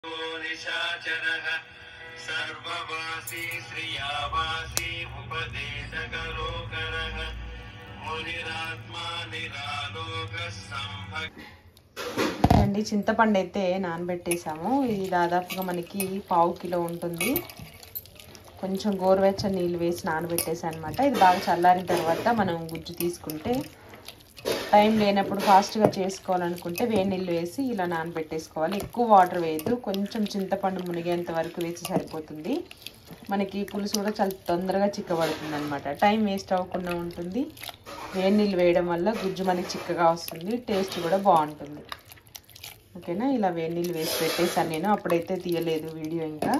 నిశాచరः సర్వవాసీ శ్రియావాసీ ఉపదేశకరోకరः మునిరాత్మా నిరాలోక సంభక్ అండి చింతపండు అయితే నానబెట్టేసాము ఇది దాదాపుగా మనకి పావు కిలో ఉంటుంది కొంచెం గోరువెచ్చని నీళ్ళు వేసి నానబెట్టేసాను అనమాట ఇది బాగా చల్లారిన తర్వాత మనం గుజ్జు తీసుకుంటే టైం లేనప్పుడు ఫాస్ట్గా చేసుకోవాలనుకుంటే వేడి నీళ్ళు వేసి ఇలా నానబెట్టేసుకోవాలి ఎక్కువ వాటర్ వేయద్దు కొంచెం చింతపండు మునిగేంత వరకు వేసి సరిపోతుంది మనకి పులుసు కూడా చాలా తొందరగా చిక్కబడుతుంది అనమాట టైం వేస్ట్ అవ్వకుండా ఉంటుంది వేడి నీళ్ళు వేయడం వల్ల గుజ్జు మనకి చిక్కగా వస్తుంది టేస్ట్ కూడా బాగుంటుంది ఓకేనా ఇలా వేడి నీళ్ళు వేసి పెట్టేసాను నేను అప్పుడైతే తీయలేదు వీడియో ఇంకా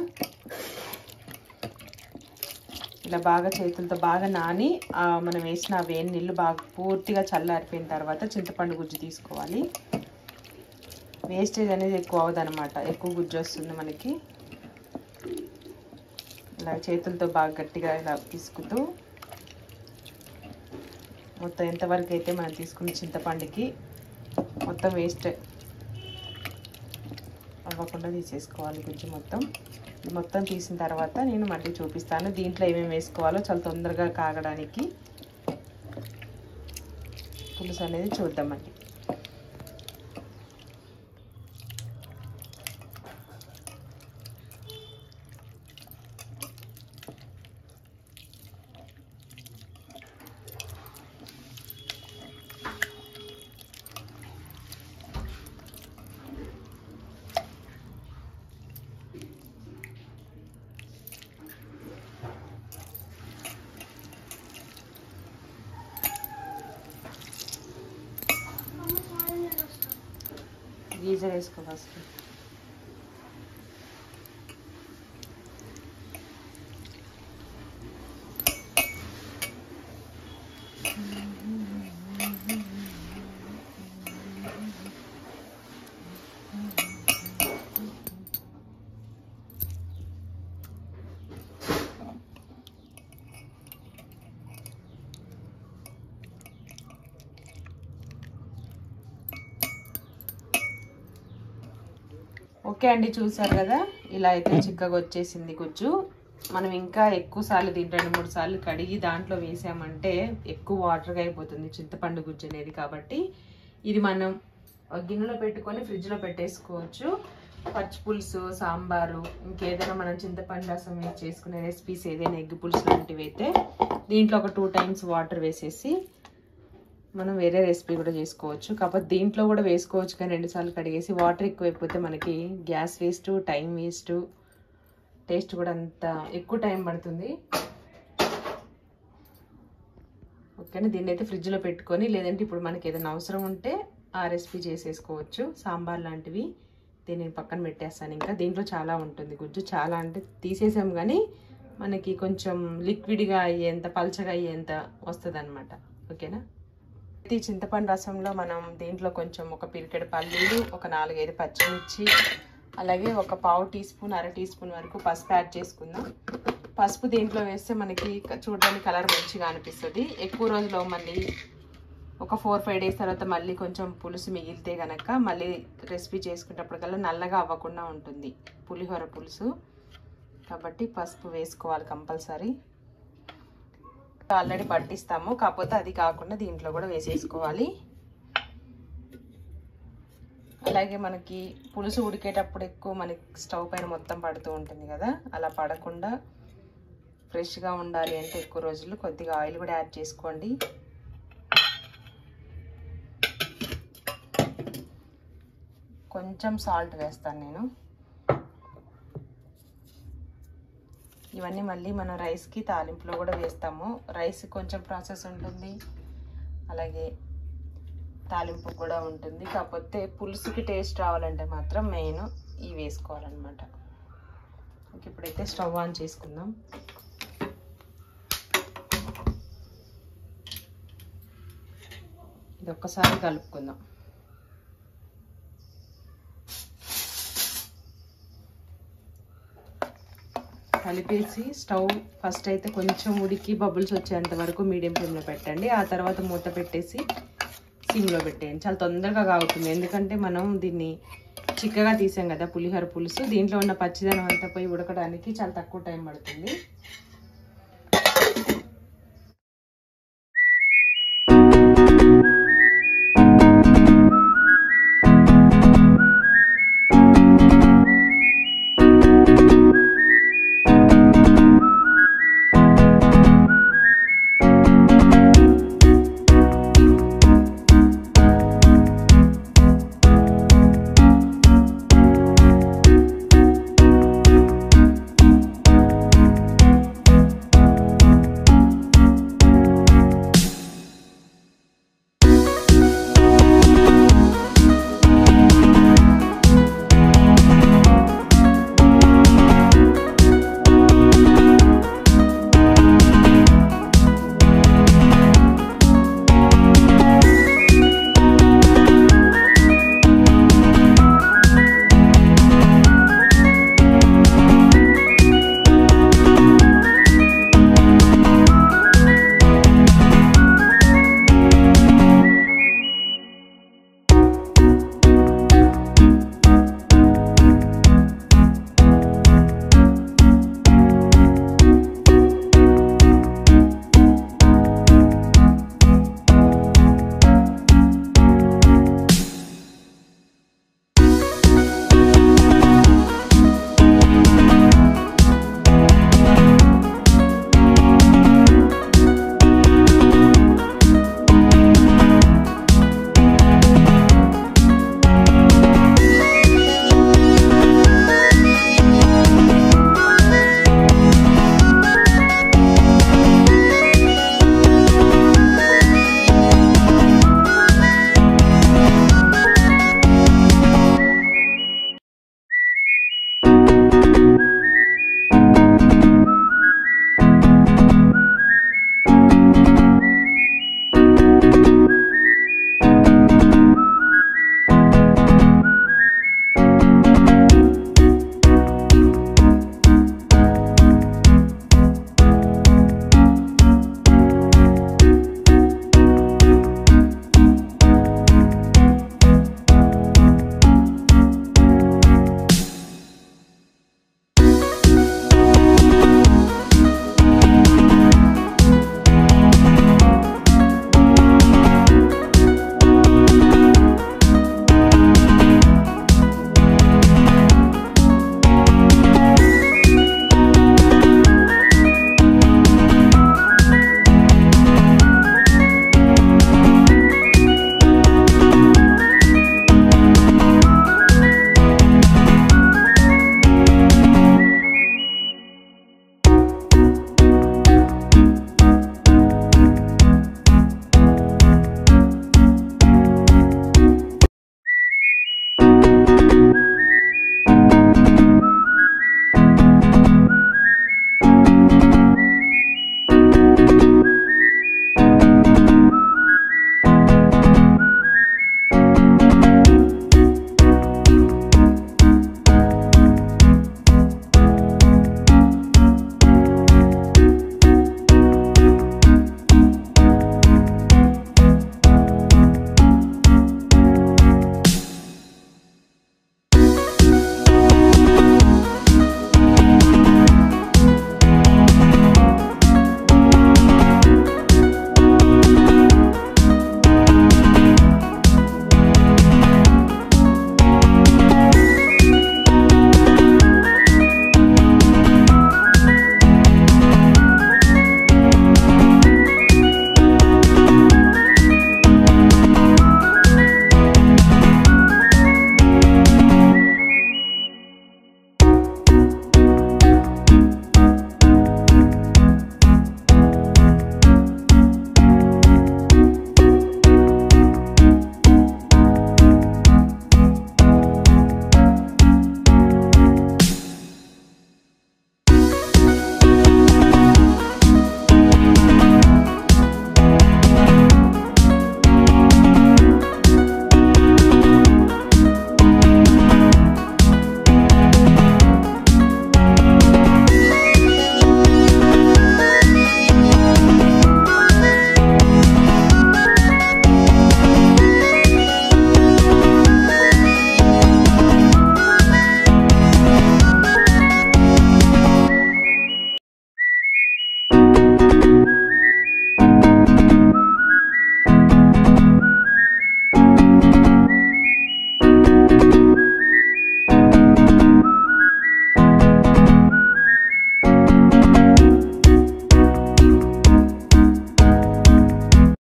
ఇలా బాగా చేతులతో బాగా నాని ఆ మనం వేసిన ఆ వేడి నీళ్ళు బాగా పూర్తిగా చల్లారిపోయిన తర్వాత చింతపండు గుజ్జు తీసుకోవాలి వేస్టేజ్ అనేది ఎక్కువ అవ్వదన్నమాట ఎక్కువ గుజ్జు వస్తుంది మనకి ఇలా చేతులతో బాగా గట్టిగా ఇలా పిసుకుతూ మొత్తం ఎంతవరకు అయితే మనం తీసుకున్న చింతపండుకి మొత్తం వేస్ట్ అవ్వకుండా తీసేసుకోవాలి గుజ్జు మొత్తం ఇది మొత్తం తీసిన తర్వాత నేను మళ్ళీ చూపిస్తాను దీంట్లో ఏమేమి వేసుకోవాలో చాలా తొందరగా కాగడానికి పులుసు అనేది చూద్దామండి గీజర్ వేసుకో ఫస్ట్ ఓకే అండి చూసారు కదా ఇలా అయితే చిక్కగా వచ్చేసింది గుజ్జు మనం ఇంకా ఎక్కువ సార్లు దీంట్లో రెండు మూడు సార్లు కడిగి దాంట్లో వేసామంటే ఎక్కువ వాటర్గా అయిపోతుంది చింతపండు గుజ్జు అనేది కాబట్టి ఇది మనం గిన్నెలో పెట్టుకొని ఫ్రిడ్జ్లో పెట్టేసుకోవచ్చు పచ్చి పులుసు సాంబారు ఇంకేదైనా మనం చింతపండు రసం వేసి చేసుకునే రెసిపీస్ ఏదైనా ఎగ్ పులుసు లాంటివి అయితే దీంట్లో ఒక టూ టైమ్స్ వాటర్ వేసేసి మనం వేరే రెసిపీ కూడా చేసుకోవచ్చు కాకపోతే దీంట్లో కూడా వేసుకోవచ్చు కానీ రెండుసార్లు కడిగేసి వాటర్ ఎక్కువైపోతే మనకి gas waste time waste taste కూడా అంత ఎక్కువ టైం పడుతుంది ఓకేనా దీన్ని అయితే ఫ్రిడ్జ్లో పెట్టుకొని లేదంటే ఇప్పుడు మనకి ఏదైనా అవసరం ఉంటే ఆ రెసిపీ చేసేసుకోవచ్చు సాంబార్ లాంటివి దీన్ని పక్కన పెట్టేస్తాను ఇంకా దీంట్లో చాలా ఉంటుంది గుజ్జు చాలా అంటే తీసేసాం కానీ మనకి కొంచెం లిక్విడ్గా అయ్యేంత పల్చగా అయ్యేంత వస్తుంది అనమాట ఓకేనా ఈ చింతపండు రసంలో మనం దీంట్లో కొంచెం ఒక పిరికెడు పల్లీలు ఒక నాలుగైదు పచ్చిమిర్చి అలాగే ఒక పావు టీ స్పూన్ అర టీ స్పూన్ వరకు పసుపు యాడ్ చేసుకుందాం పసుపు దీంట్లో వేస్తే మనకి క- చూడడానికి కలర్ మంచిగా అనిపిస్తుంది ఎక్కువ రోజులు మళ్ళీ ఒక ఫోర్ ఫైవ్ డేస్ తర్వాత మళ్ళీ కొంచెం పులుసు మిగిలితే గనక మళ్ళీ రెసిపీ చేసుకునేటప్పటికల్లా నల్లగా అవ్వకుండా ఉంటుంది పులిహోర పులుసు కాబట్టి పసుపు వేసుకోవాలి కంపల్సరీ ఆల్రెడీ పట్టిస్తాము కాకపోతే అది కాకుండా దీంట్లో కూడా వేసేసుకోవాలి అలాగే మనకి పులుసు ఉడికేటప్పుడు ఎక్కువ మనకి స్టవ్ పైన మొత్తం పడుతూ ఉంటుంది కదా అలా పడకుండా ఫ్రెష్గా ఉండాలి అంటే ఎక్కువ రోజులు కొద్దిగా ఆయిల్ కూడా యాడ్ చేసుకోండి కొంచెం సాల్ట్ వేస్తాను నేను ఇవన్నీ మళ్ళీ మనం రైస్కి తాలింపులో కూడా వేస్తాము రైస్ కొంచెం ప్రాసెస్ ఉంటుంది అలాగే తాలింపు కూడా ఉంటుంది కాకపోతే పులుసుకి టేస్ట్ రావాలంటే మాత్రం మెయిన్ ఇవి వేసుకోవాలన్నమాట ఓకే ఇప్పుడైతే స్టవ్ ఆన్ చేసుకుందాం ఇది ఒక్కసారి కలుపుకుందాం కలిపేసి స్టవ్ ఫస్ట్ అయితే కొంచెం ఉడికి బబుల్స్ వచ్చేంత వరకు మీడియం ఫ్లేమ్లో పెట్టండి ఆ తర్వాత మూత పెట్టేసి సిమ్లో పెట్టేయండి చాలా తొందరగా కాగుతుంది ఎందుకంటే మనం దీన్ని చిక్కగా తీసాం కదా పులిహోర పులుసు దీంట్లో ఉన్న పచ్చిదనం అంతా పోయి ఉడకడానికి చాలా తక్కువ టైం పడుతుంది